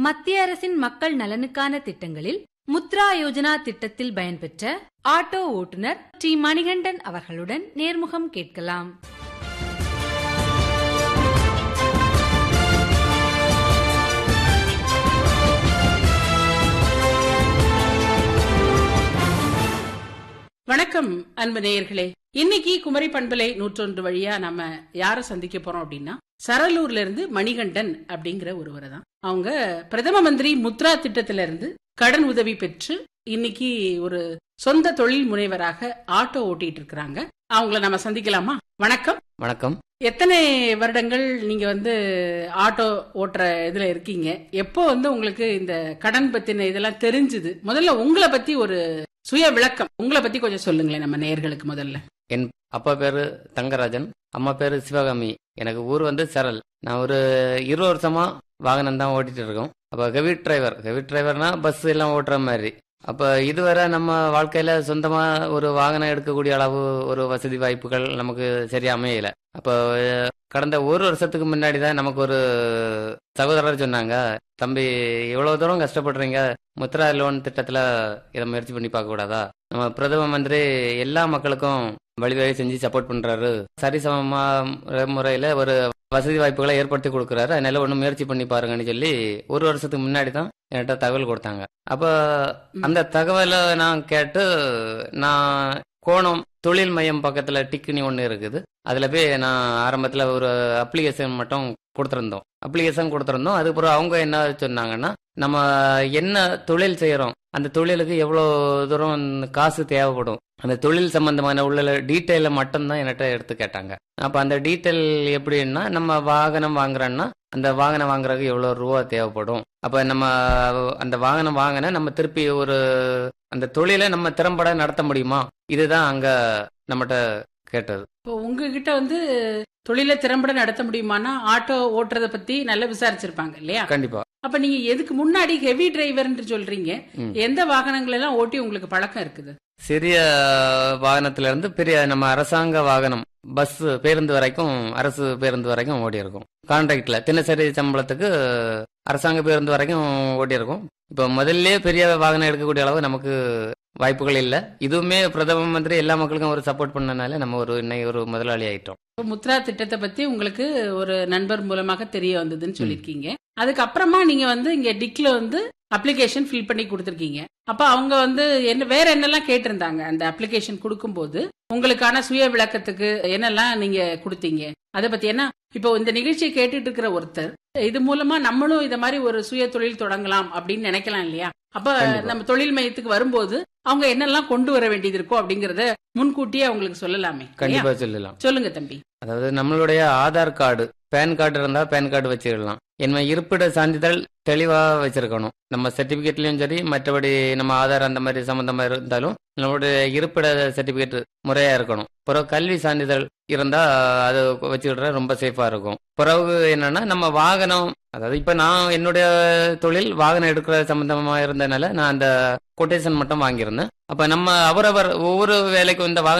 மத்திய அரசின் மக்கள் நலனுக்கான திட்டங்களில் முத்ரா யோஜனா திட்டத்தில் பயன்பெற்ற ஆட்டோ ஓட்டுநர் டி மணிகண்டன் அவர்களுடன் நேர்முகம் கேட்கலாம் வணக்கம் அன்பு நேயர்களே இன்னைக்கு குமரி பண்பலை நூற்றொன்று வழியா நம்ம யார சந்திக்க போறோம் அப்படின்னா சரலூர்ல இருந்து மணிகண்டன் அப்படிங்கிற ஒருவரை தான் அவங்க பிரதம மந்திரி முத்ரா திட்டத்தில இருந்து கடன் உதவி பெற்று இன்னைக்கு ஒரு சொந்த தொழில் முனைவராக ஆட்டோ ஓட்டிட்டு இருக்கிறாங்க அவங்கள நம்ம சந்திக்கலாமா வணக்கம் வணக்கம் எத்தனை வருடங்கள் நீங்க வந்து ஆட்டோ ஓட்டுற இதுல இருக்கீங்க எப்போ வந்து உங்களுக்கு இந்த கடன் பத்தின இதெல்லாம் தெரிஞ்சுது முதல்ல உங்களை பத்தி ஒரு சுய விளக்கம் உங்களை பத்தி கொஞ்சம் சொல்லுங்களேன் நம்ம நேயர்களுக்கு முதல்ல என் அப்பா பேரு தங்கராஜன் அம்மா பேரு சிவகாமி எனக்கு ஊர் வந்து சரல் நான் ஒரு இருபது வருஷமா வாகனம் தான் ஓட்டிட்டு இருக்கோம் அப்போ ஹெவி டிரைவர் ஹெவி டிரைவர்னா பஸ் எல்லாம் ஓட்டுற மாதிரி அப்போ இதுவரை நம்ம வாழ்க்கையில சொந்தமா ஒரு வாகனம் எடுக்கக்கூடிய அளவு ஒரு வசதி வாய்ப்புகள் நமக்கு சரியா அமையல அப்போ அஹ், கடந்த ஒரு வருஷத்துக்கு முன்னாடி தான் நமக்கு ஒரு சகோதரர் சொன்னாங்க தம்பி இவ்வளவு தூரம் கஷ்டப்படுறீங்க முத்ரா லோன் திட்டத்துல இதை முயற்சி பண்ணி பார்க்க கூடாதா நம்ம பிரதம மந்திரி எல்லா மக்களுக்கும் வழிவகை செஞ்சு சப்போர்ட் பண்றாரு சரிசமமா முறையில ஒரு வசதி வாய்ப்புகளை ஏற்படுத்தி கொடுக்குறாரு அதனால ஒண்ணு முயற்சி பண்ணி பாருங்கன்னு சொல்லி ஒரு வருஷத்துக்கு முன்னாடி தான் என்கிட்ட தகவல் கொடுத்தாங்க அப்ப அந்த தகவலை நான் கேட்டு நான் கோணம் தொழில் மையம் பக்கத்துல டிக்குனி ஒன்று இருக்குது அதுல போய் நான் ஆரம்பத்துல ஒரு அப்ளிகேஷன் மட்டும் கொடுத்துருந்தோம் அப்ளிகேஷன் கொடுத்துருந்தோம் அதுக்கப்புறம் அவங்க என்ன சொன்னாங்கன்னா நம்ம என்ன தொழில் செய்யறோம் அந்த தொழிலுக்கு எவ்வளோ தூரம் காசு தேவைப்படும் அந்த தொழில் சம்பந்தமான உள்ள டீட்டெயிலை மட்டும்தான் என்கிட்ட எடுத்து கேட்டாங்க அப்போ அந்த டீட்டெயில் எப்படின்னா நம்ம வாகனம் வாங்குறோன்னா அந்த வாகனம் வாங்குறதுக்கு எவ்வளோ ரூபா தேவைப்படும் அப்போ நம்ம அந்த வாகனம் வாங்கினா நம்ம திருப்பி ஒரு அந்த தொழிலை நம்ம திறம்பட நடத்த முடியுமா இதுதான் அங்க நம்மகிட்ட கேட்டது இப்போ உங்ககிட்ட வந்து தொழிலை திறம்பட நடத்த முடியுமானா ஆட்டோ ஓட்டுறத பத்தி நல்லா விசாரிச்சிருப்பாங்க இல்லையா கண்டிப்பா அப்ப நீங்க எதுக்கு முன்னாடி ஹெவி டிரைவர்னு சொல்றீங்க ம். எந்த வாகனங்கள் எல்லாம் ஓட்டி உங்களுக்கு பழக்கம் இருக்குது சிறிய வாகனத்துல இருந்து பெரிய நம்ம அரசாங்க வாகனம் பஸ் பேருந்து வரைக்கும் அரசு பேருந்து வரைக்கும் ஓடி இருக்கும் கான்ட்ராக்ட்ல தினசரி சம்பளத்துக்கு அரசாங்க பேருந்து வரைக்கும் ஓடி இருக்கும் இப்போ முதல்ல பெரிய வாகனம் எடுக்கக்கூடிய அளவு நமக்கு வாய்ப்புகள் இல்லை இதுவுமே பிரதம மந்திரி எல்லா மக்களுக்கும் ஒரு சப்போர்ட் பண்ணனால நம்ம ஒரு இன்னைக்கு ஒரு முதலாளி ஆயிட்டோம் இப்போ முத்ரா திட்டத்தை பத்தி உங்களுக்கு ஒரு நண்பர் மூலமாக தெரிய வந்ததுன்னு சொல்லிருக்கீங்க அதுக்கப்புறமா நீங்க வந்து இங்க டிக்ல வந்து அப்ளிகேஷன் ஃபில் பண்ணி கொடுத்துருக்கீங்க அப்ப அவங்க வந்து என்ன வேற என்னெல்லாம் கேட்டிருந்தாங்க அந்த அப்ளிகேஷன் கொடுக்கும்போது உங்களுக்கான சுய விளக்கத்துக்கு என்னெல்லாம் நீங்க கொடுத்தீங்க அதை பத்தி ஏன்னா இப்போ இந்த நிகழ்ச்சியை கேட்டுட்டு இருக்கிற ஒருத்தர் இது மூலமா நம்மளும் இத மாதிரி ஒரு சுய தொழில் தொடங்கலாம் அப்படின்னு நினைக்கலாம் இல்லையா அப்ப கண்டிப்பா. நம்ம தொழில் மையத்துக்கு வரும்போது அவங்க என்னெல்லாம் கொண்டு வர வேண்டியது இருக்கோ அப்படிங்கறத முன்கூட்டியே அவங்களுக்கு சொல்லலாமே இல்லையா? கண்டிப்பா சொல்லலாம் சொல்லுங்க தம்பி அதாவது நம்மளுடைய ஆதார் கார்டு பேன் கார்டு இருந்தா பேன் கார்டு வச்சுக்கலாம் என்ன இருப்பிட சான்றிதழ் தெளிவா வச்சிருக்கணும் நம்ம சர்டிபிகேட்லயும் சரி மற்றபடி நம்ம ஆதார் அந்த மாதிரி சம்பந்தமா இருந்தாலும் நம்மளுடைய இருப்பிட சர்டிபிகேட் முறையா இருக்கணும் பிறகு கல்வி சான்றிதழ் இருந்தா அது வச்சுக்கிட்ட ரொம்ப சேஃபா இருக்கும் பிறகு என்னன்னா நம்ம வாகனம் அதாவது இப்ப நான் என்னுடைய தொழில் வாகனம் எடுக்கிற சம்பந்தமா இருந்ததுனால நான் அந்த கொட்டேஷன் மட்டும் வாங்கியிருந்தேன் அப்ப நம்ம அவரவர் ஒவ்வொரு வேலைக்கும் இந்த வாகன